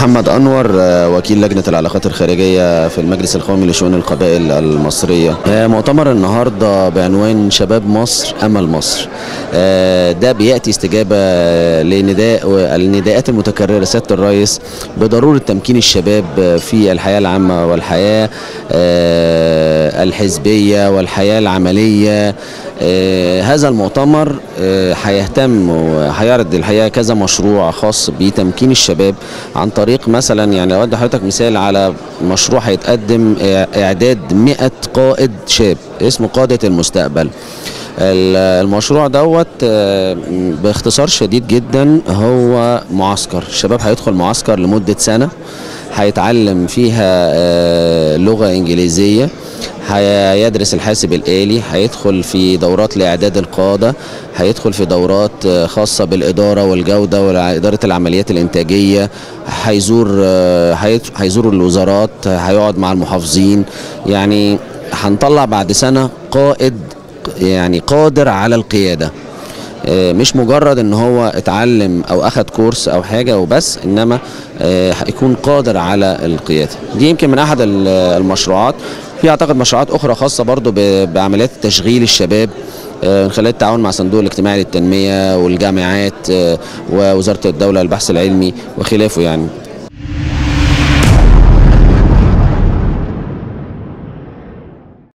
محمد انور آه، وكيل لجنه العلاقات الخارجيه في المجلس القومي لشؤون القبائل المصريه آه، مؤتمر النهارده بعنوان شباب مصر امل مصر آه، ده بياتي استجابه لنداء النداءات المتكرره سياده الرئيس بضروره تمكين الشباب في الحياه العامه والحياه آه، الحزبيه والحياه العمليه آه، هذا المؤتمر آه، هيهتم وهيعرض الحقيقه كذا مشروع خاص بتمكين الشباب عن طريق مثلا يعني اودي حضرتك مثال على مشروع هيتقدم آه، اعداد 100 قائد شاب اسمه قاده المستقبل ال- المشروع دوت آه، باختصار شديد جدا هو معسكر الشباب هيدخل معسكر لمده سنه هيتعلم فيها آه، لغه انجليزيه هيدرس الحاسب الآلي هيدخل في دورات لإعداد القادة هيدخل في دورات آه، خاصة بالإدارة والجودة وإدارة العمليات الإنتاجية هيزور آه، هيت- هيزور الوزارات هيقعد مع المحافظين يعني هنطلع بعد سنة قائد يعني قادر على القيادة آه، مش مجرد ان هو اتعلم او اخد كورس او حاجه وبس انما آه، هيكون قادر على القياده دي يمكن من احد ال- المشروعات في اعتقد مشروعات اخرى خاصه برضو ب- بعمليات تشغيل الشباب آه، من خلال التعاون مع صندوق الاجتماعي للتنميه والجامعات آه، ووزاره الدوله للبحث العلمي وخلافه يعني